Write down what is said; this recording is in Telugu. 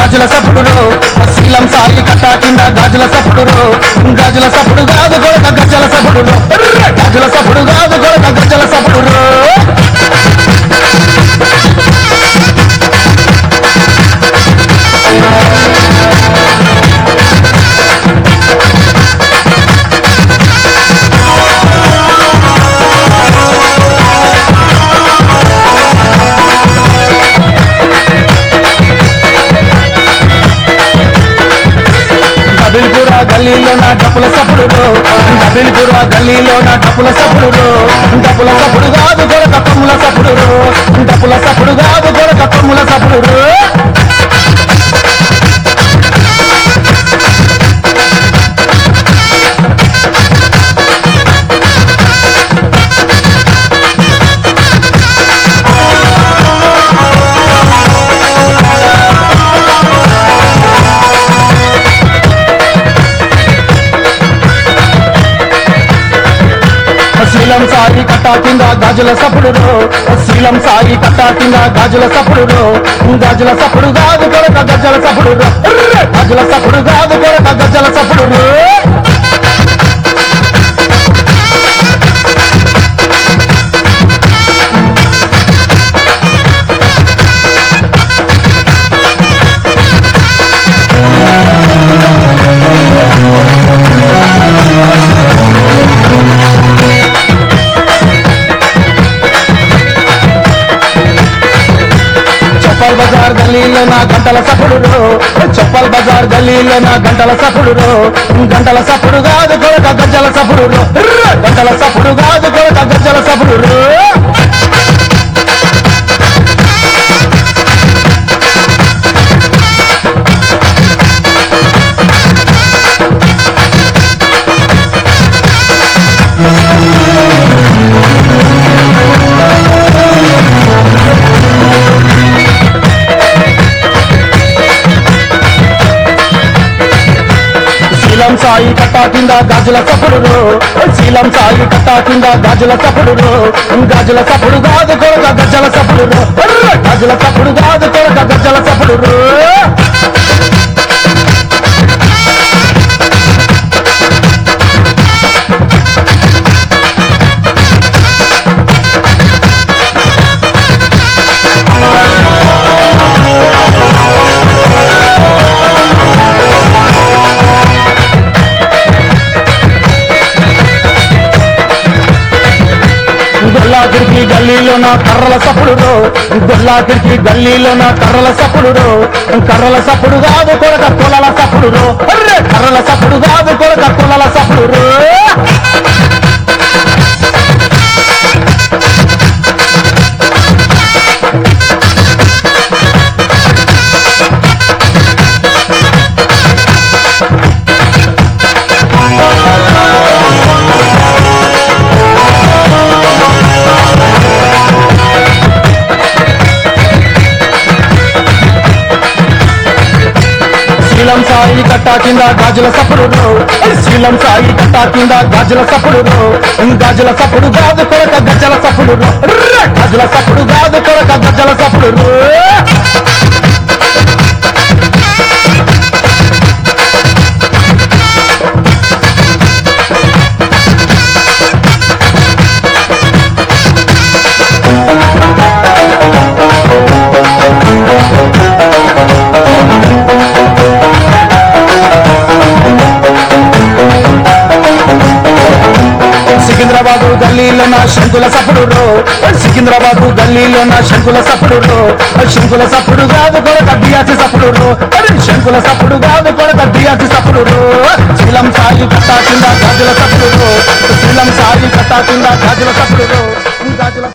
గాజుల సప్పుడు శీలం సాయి కట్టా కింద గాజుల సప్పుడు గాజుల సప్పుడు కాదు కొడక గజ్జల సప్పుడు గాజుల సప్పుడు కాదు కొడక గజ్జల సప్పుడు డబిల్పుర గల్లీలో నా డప్పుల సప్పుడు డబిల్పుర గల్లీలో నా డప్పుల సప్పుడు డప్పుల సప్పుడు కాదు కొరక తమ్ముల సప్పుడు డప్పుల సప్పుడు కాదు కొరక తమ్ముల సప్పుడు శీలం సాయి కట్టా కింద గాజుల సప్పుడు శీలం సాయి కట్టా కింద గాజుల సప్పుడు గాజుల సప్పుడు కాదు కొరక గజ్జల సప్పుడు గాజుల సప్పుడు కాదు కొరక గజ్జల సప్పుడు చప్పల్ బజార్ గల్లీలో నా గంటల సప్పుడు చప్పల్ బజార్ గల్లీలో నా గంటల సప్పుడు గంటల సప్పుడు కాదు కొరక గజ్జల సప్పుడు గంటల సప్పుడు కాదు కొరక గజ్జల సప్పుడు శీలం సాయి కట్టా కింద గాజుల సప్పుడు శీలం సాయి కట్టా కింద గాజుల సప్పుడు గాజుల సప్పుడు కాదు కొరక గజ్జల సప్పుడు గాజుల సప్పుడు కాదు కొరక గజ్జల సప్పుడు గొల్లాకిడికి గల్లీలో నా కర్రల సప్పుడు గొల్లాకిడికి గల్లీలో నా కర్రల సప్పుడు కర్రల సప్పుడు కాదు కొరక తొలల సప్పుడు కర్రల సప్పుడు కాదు కొరక తొలల సప్పుడు శీలం సాయి కట్టా కింద గాజుల సప్పుడు శీలం సాయి కట్టా కింద గాజుల సప్పుడు గాజుల సప్పుడు కాదు కొరక గజ్జల సప్పుడు గాజుల సప్పుడు కాదు కొరక గజ్జల సప్పుడు సికింద్రాబాదు గల్లీలో నా శంకుల సప్పుడు సికింద్రాబాదు గల్లీలో నా శంకుల సప్పుడు శంకుల సప్పుడు కాదు కొరక బియాసి సప్పుడు శంకుల సప్పుడు కాదు కొరక బియాసి సప్పుడు శీలం సాయి కట్టా కింద గాజుల సప్పుడు శీలం సాయి కట్టా కింద గాజుల సప్పుడు గాజుల